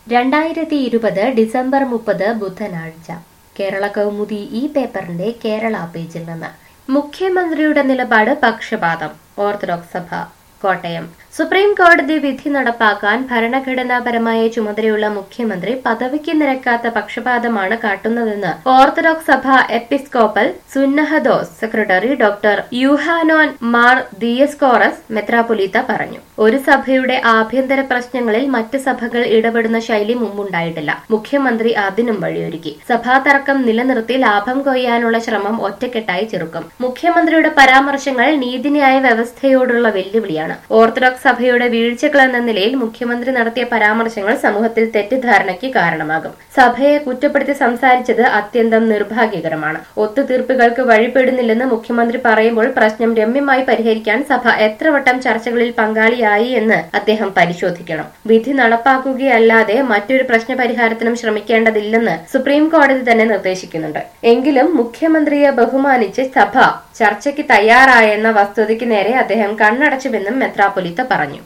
രണ്ടായിരത്തി ഇരുപത് ഡിസംബർ മുപ്പത് ബുധനാഴ്ച കേരള കൗമുദി ഈ പേപ്പറിന്റെ കേരള പേജിൽ നിന്ന് മുഖ്യമന്ത്രിയുടെ നിലപാട് പക്ഷപാതം ഓർത്തഡോക്സ് സഭ കോട്ടയം സുപ്രീം കോടതി വിധി നടപ്പാക്കാൻ ഭരണഘടനാപരമായ ചുമതലയുള്ള മുഖ്യമന്ത്രി പദവിക്ക് നിരക്കാത്ത പക്ഷപാതമാണ് കാട്ടുന്നതെന്ന് ഓർത്തഡോക്സ് സഭ എപ്പിസ്കോപ്പൽ സുന്നഹദോസ് സെക്രട്ടറി ഡോക്ടർ യുഹാനോൻ മാർ ദിയസ്കോറസ് മെത്രാപൊലീത്ത പറഞ്ഞു ഒരു സഭയുടെ ആഭ്യന്തര പ്രശ്നങ്ങളിൽ മറ്റ് സഭകൾ ഇടപെടുന്ന ശൈലി മുമ്പുണ്ടായിട്ടില്ല മുഖ്യമന്ത്രി അതിനും വഴിയൊരുക്കി സഭാ തർക്കം നിലനിർത്തി ലാഭം കൊയ്യാനുള്ള ശ്രമം ഒറ്റക്കെട്ടായി ചെറുക്കും മുഖ്യമന്ത്രിയുടെ പരാമർശങ്ങൾ നീതിന്യായ വ്യവസ്ഥയോടുള്ള വെല്ലുവിളിയാണ് ഓർത്തഡോക്സ് സഭയുടെ വീഴ്ചകൾ എന്ന നിലയിൽ മുഖ്യമന്ത്രി നടത്തിയ പരാമർശങ്ങൾ സമൂഹത്തിൽ തെറ്റിദ്ധാരണയ്ക്ക് കാരണമാകും സഭയെ കുറ്റപ്പെടുത്തി സംസാരിച്ചത് അത്യന്തം നിർഭാഗ്യകരമാണ് ഒത്തുതീർപ്പുകൾക്ക് വഴിപ്പെടുന്നില്ലെന്ന് മുഖ്യമന്ത്രി പറയുമ്പോൾ പ്രശ്നം രമ്യമായി പരിഹരിക്കാൻ സഭ എത്ര വട്ടം ചർച്ചകളിൽ പങ്കാളിയായി എന്ന് അദ്ദേഹം പരിശോധിക്കണം വിധി നടപ്പാക്കുകയല്ലാതെ മറ്റൊരു പ്രശ്ന പരിഹാരത്തിനും ശ്രമിക്കേണ്ടതില്ലെന്ന് സുപ്രീം കോടതി തന്നെ നിർദ്ദേശിക്കുന്നുണ്ട് എങ്കിലും മുഖ്യമന്ത്രിയെ ബഹുമാനിച്ച് സഭ ചർച്ചയ്ക്ക് തയ്യാറായെന്ന വസ്തുതയ്ക്ക് നേരെ അദ്ദേഹം കണ്ണടച്ചുവെന്നും മെത്രാപ്പൊലിത്ത പറഞ്ഞു